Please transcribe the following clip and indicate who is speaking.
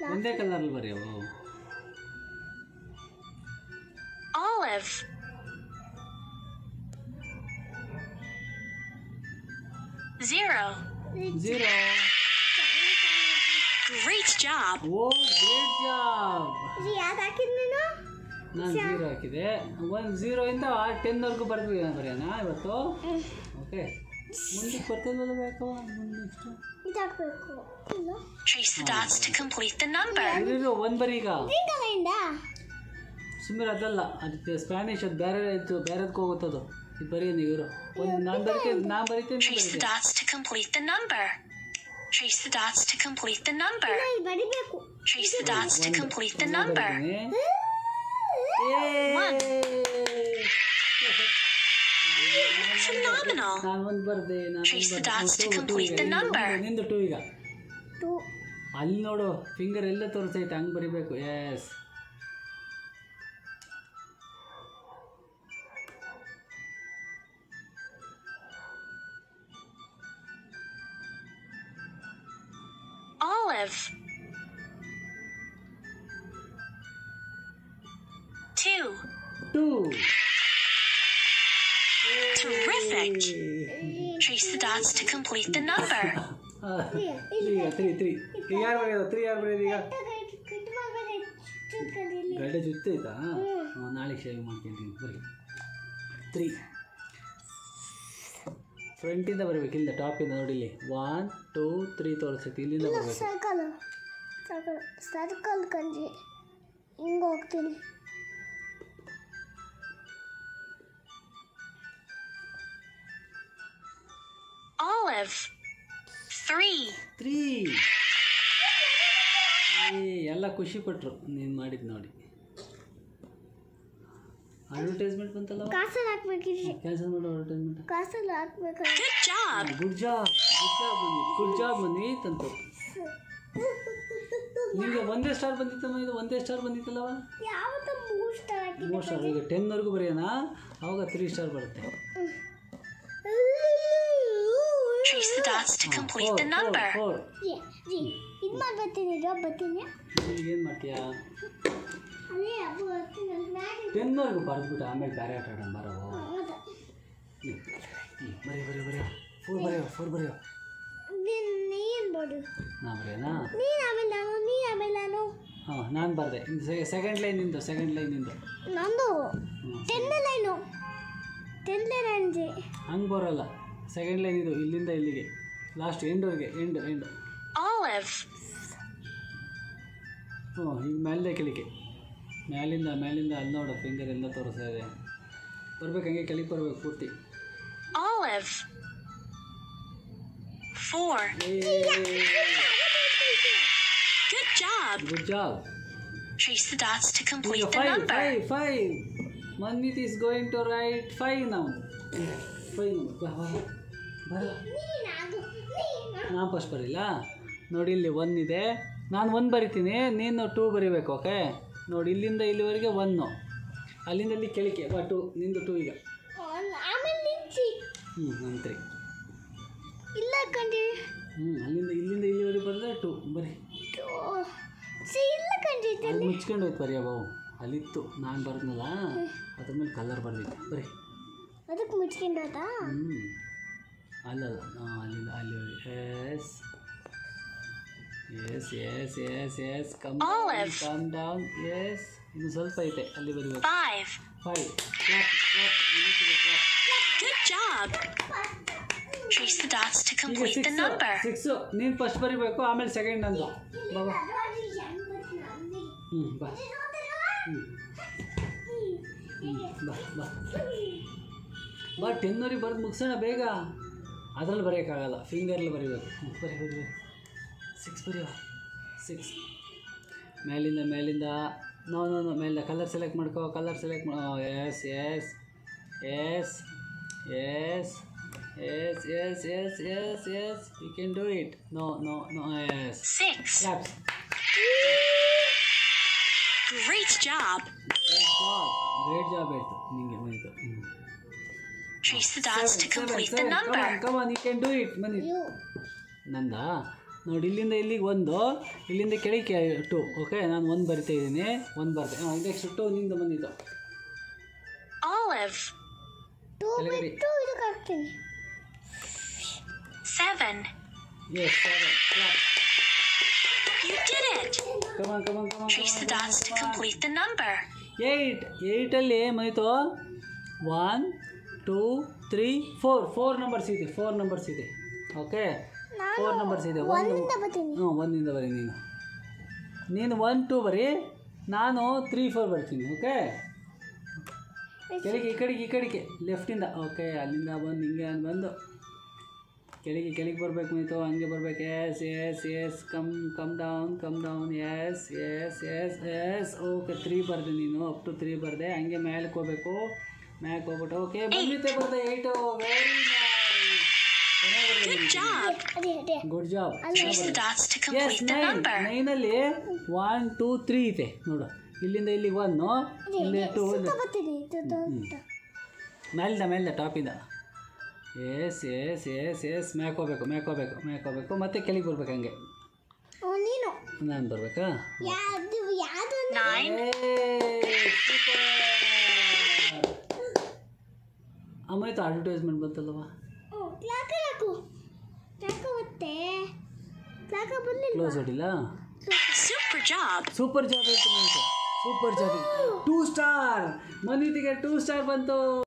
Speaker 1: ಒಂದೇ ಕಲರಲ್ಲಿ ಬರೆಯವು
Speaker 2: Olive. Zero.
Speaker 1: Zero
Speaker 2: Great job.
Speaker 1: ಓ ಗ್ರೇಟ್ ಜಾಬ್
Speaker 3: ಯಾವ್ದು ಹಾಕಿದ್ ನೀನು
Speaker 1: ನಾನು ಝೀರೋ ಹಾಕಿದೆ ಒಂದು ಝೀರೋ ಇಂದ ಟೆನ್ವರೆಗೂ ಬರ್ತೀವಿ ಬರೆಯೋಣ ಇವತ್ತು ಓಕೆ ಮುಂದಕ್ಕೆ ಬರ್ತಿಲ್ವಲ್ಲ ಬೇಕವ ನೆಕ್ಸ್ಟ್
Speaker 3: ಇದು ಹಾಕ್ಬೇಕು ಇಲ್ಲ
Speaker 2: Trace the dots to complete the number.
Speaker 1: ಇದು ಒಂದು ಬರೀ ಈಗ
Speaker 3: ಗ್ರೀನ್ ಕಲರಿಂದ
Speaker 1: ಸುಮ್ಮನೆ ಅದಲ್ಲ ಅದು ಸ್ಪ್ಯಾನಿಷ್ ಅದು ಬೇರೆ ಇತ್ತು ಬೇರೆದಕ್ಕೆ ಹೋಗುತ್ತದು ಇದು ಬರೀ ಇವರು ಒಂದು ನಾನು ಬರಿತೀನಿ ನಾನು ಬರಿತೀನಿ ನೀನ್
Speaker 2: Trace the
Speaker 1: ಬರೀತೀನಿ.
Speaker 2: dots to complete the number. Trace the dots to complete the number.
Speaker 3: ಇದು ಬರಿಬೇಕು
Speaker 2: Trace the dots to
Speaker 1: ಒಂದು-
Speaker 2: complete the
Speaker 1: ಒಂದು
Speaker 2: number.
Speaker 1: ಬರಿತೀನಿ.
Speaker 2: One.
Speaker 1: ಏ!
Speaker 2: Phenomenal.
Speaker 1: ನಾನು ಒಂದು ಬರ್ದೆ ನಾನು
Speaker 2: Trace the
Speaker 1: ಒಂದ್ ಬರ್ದೆ.
Speaker 2: dots to
Speaker 1: two, two
Speaker 2: complete
Speaker 1: ಈಗ.
Speaker 2: the
Speaker 1: ನಿಂದು-
Speaker 2: number.
Speaker 1: ನಿಂದು ಟೂ ಈಗ
Speaker 3: ಟು
Speaker 1: ಅಲ್ಲಿ ನೋಡು ಫಿಂಗರ್ ಎಲ್ಲ ತೋರಿಸೈತೆ ಹಂಗೆ ಬರಿಬೇಕು yes
Speaker 2: Olive. Two.
Speaker 1: Two
Speaker 2: Terrific. Trace the dots to complete the number.
Speaker 1: Three ಈಗ ತ್ರೀ ತ್ರೀ ಈಗ ಯಾರು ಬರೆಯೋದು ತ್ರೀ ಯಾರು ಬರೆಯೋದು ಈಗ
Speaker 3: ಕಟ್ ಮಾಡಬೇಕು
Speaker 1: ಗಡ್ಡೆ ಜುತ್ತೈತಾ ಹ್ಞೂ ನಾಳೆ ಶೇವ್ ಮಾಡ್ಕೊಂತೀನಿ ಬರೀ ತ್ರೀ ಫ್ರಂಟಿಂದ ಬರಬೇಕು ಇಲ್ಲ ಟಾಪಿಂದ ನೋಡಿ ಇಲ್ಲಿ ಒನ್ ಟೂ ತ್ರೀ ತೋರಿಸೈತಿ ಇಲ್ಲಿಂದ ಬರಬೇಕು
Speaker 3: ಸರ್ಕಲ್ ಸರ್ಕಲ್ ಸರ್ಕಲ್ ಕಂಡ್ರಿ ಹಿಂಗೆ ಹೋಗ್ತೀನಿ
Speaker 2: Olive. Three.
Speaker 1: ತ್ರೀ ಎಲ್ಲ ಖುಷಿ ಪಟ್ರು ನೀನು ಮಾಡಿದ್ದು ನೋಡಿ ಅಡ್ವರ್ಟೈಸ್ಮೆಂಟ್ ಬಂತಲ್ಲ
Speaker 3: ಕಾಸಲ್ಲಿ ಹಾಕ್ಬೇಕಿದ್ರಿ
Speaker 1: ಕ್ಯಾನ್ಸಲ್ ಮಾಡೋ ಅಡ್ವರ್ಟೈಸ್ಮೆಂಟ್
Speaker 3: ಕಾಸಲ್ಲಿ ಹಾಕ್ಬೇಕು
Speaker 2: Good job.
Speaker 1: Good job good job ಬಂದಿತ್ತು ಗುಡ್ ಜಾಬ್ ಬಂದಿತ್ತಂತು ನಿಮಗೆ ಒಂದೇ ಸ್ಟಾರ್ ಬಂದಿತ್ತಮ್ಮ ಇದು ಒಂದೇ ಸ್ಟಾರ್ ಬಂದಿತ್ತಲ್ಲವ
Speaker 3: ಯಾವತ್ತ ಮೂರು ಸ್ಟಾರ್
Speaker 1: ಮೂರು ಸ್ಟಾರ್ ಈಗ ಟೆನ್ವರೆಗೂ ಬರೆಯೋಣ ಅವಾಗ ತ್ರೀ ಸ್ಟಾರ್ ಬರುತ್ತೆ
Speaker 2: Trace the dots to complete the number.
Speaker 1: Four
Speaker 3: ಇದು ಮಾಡಿ ಬರ್ತೀನಿ ರೋ ಬರ್ತೀನಿ
Speaker 1: ಏನು ಮಾಡ್ತೀಯಾ
Speaker 3: ಅದೇ ಅಬ್ಬು ಬರ್ತೀನಿ ಮ್ಯಾಗಿ
Speaker 1: ಟೆನ್ವರೆಗೂ ಬರೆದ್ಬಿಟ್ಟು ಆಮೇಲೆ ಬೇರೆ ಆಟ ಆಡೋಣ ಬರೋ
Speaker 3: ಹೌದಾ
Speaker 1: ಬರೀ ಬರೀ ಬರೆಯೋ ಫೋರ್ ಬರೆಯೋ ಫೋರ್ ಬರೆಯೋ
Speaker 3: ನೀನು ನೀನು ಬೋಡು
Speaker 1: ನಾ ಬರೆಯೋನಾ
Speaker 3: ನೀನು ಆಮೇಲೆ ನಾನು ನೀನು ಆಮೇಲೆ ನಾನು
Speaker 1: ಹಾಂ ನಾನು ಬರೆದೆ ಸೆಕೆಂಡ್ ಲೈನಿಂದು ಸೆಕೆಂಡ್ ಲೈನಿಂದು
Speaker 3: ನಂದು
Speaker 1: ಹ್ಞೂ
Speaker 3: ಟೆನ್ ಲೈನು ಟೆನ್ ಲೈನ್ ಜಿ
Speaker 1: ಹಂಗೆ ಬರೋಲ್ಲ ಸೆಕೆಂಡ್ ಲೈನ್ ಇದು ಇಲ್ಲಿಂದ ಇಲ್ಲಿಗೆ ಲಾಸ್ಟ್ ಎಂಡ್ವರೆಗೆ ಎಂಡ್ ಎಂಡ್
Speaker 2: Olive.
Speaker 1: ಹ್ಞೂ ಈಗ ಮೇಲೆ ಕೆಳಗೆ ಮ್ಯಾಲಿಂದ ಮ್ಯಾಲಿಂದ ಅಲ್ಲಿ ನೋಡು ಫಿಂಗರ್ ಎಲ್ಲ ತೋರಿಸ್ತಾ ಇದೆ ಬರ್ಬೇಕು ಹಂಗೆ ಕೆಳಗೆ ಬರ್ಬೇಕು ಪೂರ್ತಿ
Speaker 2: Olive. Four. Good job.
Speaker 1: Good job
Speaker 2: Trace the dots to
Speaker 1: ಈಗ
Speaker 2: complete the
Speaker 1: five
Speaker 2: number.
Speaker 1: Five five Manvith is going to write five ನಾವು ಫೈವ್ ಬಾ ಬಾ ಬಾ. ಬರ
Speaker 3: ನೀನಾಗು ನೀನು
Speaker 1: ನಾನು ಫಸ್ಟ್ ಬರಿಲ್ಲ ನೋಡಿ ಇಲ್ಲಿ ಒನ್ ಇದೆ ನಾನು ಒನ್ ಬರಿತೀನಿ ನೀನು ಟೂ ಬರಿಬೇಕು ಓಕೆ ನೋಡಿ ಇಲ್ಲಿಂದ ಇಲ್ಲಿವರೆಗೆ ಒನ್ನು ಅಲ್ಲಿಂದ ಇಲ್ಲಿ ಕೆಳಗೆ ಬಾ ಟೂ ನಿಂದು ಟೂ ಈಗ
Speaker 3: ಆಮೇಲೆ ನಿಂಚಿ
Speaker 1: ಹ್ಞೂ ನಾನು ತ್ರೀ
Speaker 3: ಇಲ್ಲ ಕಂಡ್ರಿ
Speaker 1: ಹ್ಞೂ ಅಲ್ಲಿಂದ ಇಲ್ಲಿಂದ ಇಲ್ಲಿವರೆಗೆ ಬರೆದ್ರೆ ಟೂ ಬರಿ
Speaker 3: ಸಿ ಇಲ್ಲ ಕಂಡ್ರಿ
Speaker 1: ಅಲ್ಲಿ ಮುಚ್ಕೊಂಡು ಹೋಯ್ತು ಬರೀ ಬಾವು ಅಲ್ಲಿತ್ತು ನಾನು ಬರೆದ್ನಲ್ಲ ಅದ್ರ ಮೇಲೆ ಕಲರ್ ಬರ್ದಿತ್ತು ಬರೀ
Speaker 3: ಅದಕ್ಕೆ ಮುಚ್ಕೊಂಡದ
Speaker 1: ಹ್ಞೂ ಅಲ್ಲಲ್ಲ ಹಾಂ ಅಲ್ಲಿಂದ ಅಲ್ಲಿವರೆಗೆ yes yes yes yes yes come
Speaker 2: Olive.
Speaker 1: Come down yes ಇನ್ನು ಸ್ವಲ್ಪ ಐತೆ ಅಲ್ಲಿ ಬರಬೇಕು
Speaker 2: Five.
Speaker 1: Five clap clap clap
Speaker 2: Good job. Trace the dots to
Speaker 1: ಈಗ
Speaker 2: complete the
Speaker 1: six
Speaker 2: number.
Speaker 1: Six ನೀನು ಫಸ್ಟ್ ಬರಿಬೇಕು ಆಮೇಲೆ ಸೆಕೆಂಡ್ ನಂದು ಬಾ ಬಾ ಹ್ಞೂ ಬಾ ಹ್ಞೂ ಹ್ಞೂ ಬಾ ಬಾ ಬಾ ಟೆನ್ನೂರಿಗೆ ಬರೆದು ಮುಗಿಸೋಣ ಬೇಗ ಅದರಲ್ಲಿ ಬರೆಯೋಕ್ಕಾಗಲ್ಲ ಫಿಂಗರಲ್ಲಿ ಬರೀಬೇಕು ಹ್ಞೂ ಬರಿ ಬರಿ ಬರಿ ಸಿಕ್ಸ್ ಬರೆಯೋ ಸಿಕ್ಸ್ ಮೇಲಿಂದ ಮೇಲಿಂದ ನೋ ನೋ ನೋ ಮೇಲಿಂದ ಕಲರ್ ಸೆಲೆಕ್ಟ್ ಮಾಡ್ಕೋ ಕಲರ್ ಸೆಲೆಕ್ಟ್ ಮಾಡೋ yes yes yes yes yes yes yes yes yes you can do it no no no yes
Speaker 2: Six.
Speaker 1: Claps
Speaker 2: Great job.
Speaker 1: Great job great job ಆಯಿತು ನಿಮಗೆ ಬಂದಿತ್ತು ಹ್ಞೂ
Speaker 2: Trace the dots to complete the number.
Speaker 1: Come on you can do it ಬನ್ನಿ
Speaker 3: you
Speaker 1: ನಂದ ನೋಡಿ ಇಲ್ಲಿಂದ ಇಲ್ಲಿಗೆ ಒಂದು ಇಲ್ಲಿಂದ ಕೆಳಗೆ ಟು ಓಕೆ ನಾನು ಒಂದು ಬರಿತಾ ಇದ್ದೀನಿ ಒಂದು ಬರ್ತೆ ಹಾಂ ನೆಕ್ಸ್ಟ್ ಟು ನಿಂದ ಬಂದಿದ್ದು
Speaker 2: Olive.
Speaker 3: ಟೂ
Speaker 1: ಕೆಳಗಡೆ
Speaker 3: ಬಿಟ್ಟು ಇದಕ್ಕೆ ಹಾಕ್ತೀನಿ
Speaker 2: Seven.
Speaker 1: Yes
Speaker 2: You did it.
Speaker 1: Come on come on come on
Speaker 2: Trace the dots to complete the number.
Speaker 1: Eight ಏಯ್ಟಲ್ಲಿ ಏಮಾಯಿತು one two three four four numbers ಇದೆ ಫೋರ್ ನಂಬರ್ಸ್ ಇದೆ ಓಕೆ ಫೋರ್ ನಂಬರ್ಸ್ ಇದೆ ಒಂದು
Speaker 3: ಒಂದಿಂದ ಬರ್ತೀನಿ
Speaker 1: ಹ್ಞೂ ಒಂದಿಂದ ಬರಿ ನೀನು ನೀನು ಒನ್ ಟೂ ಬರಿ ನಾನು ತ್ರೀ ಫೋರ್ ಬರ್ತೀನಿ ಓಕೆ ಕೆಳಗೆ ಈ ಕಡೆಗೆ ಈ ಕಡೆಗೆ ಲೆಫ್ಟಿಂದ ಓಕೆ ಅಲ್ಲಿಂದ ಬಂದು ಹಿಂಗೆ ಅಂತ ಬಂದು ಕೆಳಗೆ ಕೆಳಗೆ ಬರ್ಬೇಕು ಮೈತು ಹಂಗೆ ಬರ್ಬೇಕು yes yes yes come come down come down yes yes yes yes okay three ಬರ್ದೆ ನೀನು ಅಪ್ ಟು ತ್ರೀ ಬರ್ದೆ ಹಂಗೆ ಮೇಲಕ್ಕೆ ಹೋಗ್ಬೇಕು ಮ್ಯಾಕ್ ಹೋಗ್ಬಿಟ್ಟು ಓಕೆ ಬಂದಿತ್ತೆ ಬರ್ದೆ ಏಯ್ಟು ವೆರಿ
Speaker 2: Good job.
Speaker 3: ಅದೇ ಅದೇ
Speaker 1: good job
Speaker 2: Trace the dots to
Speaker 1: yes
Speaker 2: complete the
Speaker 1: nine
Speaker 2: number.
Speaker 1: ನೈನಲ್ಲಿ ಒನ್ ಟೂ ತ್ರೀ ಇದೆ ನೋಡು ಇಲ್ಲಿಂದ ಇಲ್ಲಿಗೆ ಒನ್ನು ಇಲ್ಲಿ ಟೂ
Speaker 3: ಸುತ್ತ ಬರ್ತೀನಿ ಸುತ್ತ ಸುತ್ತ.
Speaker 1: ಮೇಲ್ದ ಮೇಲ್ದ ಟಾಪಿಂದ ಎಸ್ ಎಸ್ ಎಸ್ ಎಸ್ ಮ್ಯಾಕ್ ಹೋಗ್ಬೇಕು ಮ್ಯಾಕ್ ಹೋಗ್ಬೇಕು ಮ್ಯಾಕ್ ಹೋಗ್ಬೇಕು ಮತ್ತೆ ಕೆಳಗೆ ಬರ್ಬೇಕು ಹಂಗೆ
Speaker 3: ಓ ನೀನು
Speaker 1: ನಾನು ಬರ್ಬೇಕಾ
Speaker 3: ಯಾವುದು ಯಾವುದು
Speaker 2: Nine.
Speaker 1: ಅಮ್ಮಾಯ್ತು ಅಡ್ವರ್ಟೈಸ್ಮೆಂಟ್ ಬಂತಲ್ಲವ
Speaker 3: ಕ್ಲಾಕ ಹಾಕು ಕ್ಲಾಕ ಮತ್ತೆ ಕ್ಲಾಕ ಬರ್ಲಿಲ್ಲ
Speaker 1: ಕ್ಲೋಸ್ ಹೊಡಿಲ್ಲ
Speaker 2: Super job.
Speaker 1: ಸೂಪರ್ ಜಾಬ್ ಆಯ್ತು ಸೂಪರ್ ಜಾಬ್ ಟೂ ಸ್ಟಾರ್ ಮನಿತಿಗೆ ಟೂ ಸ್ಟಾರ್ ಬಂತು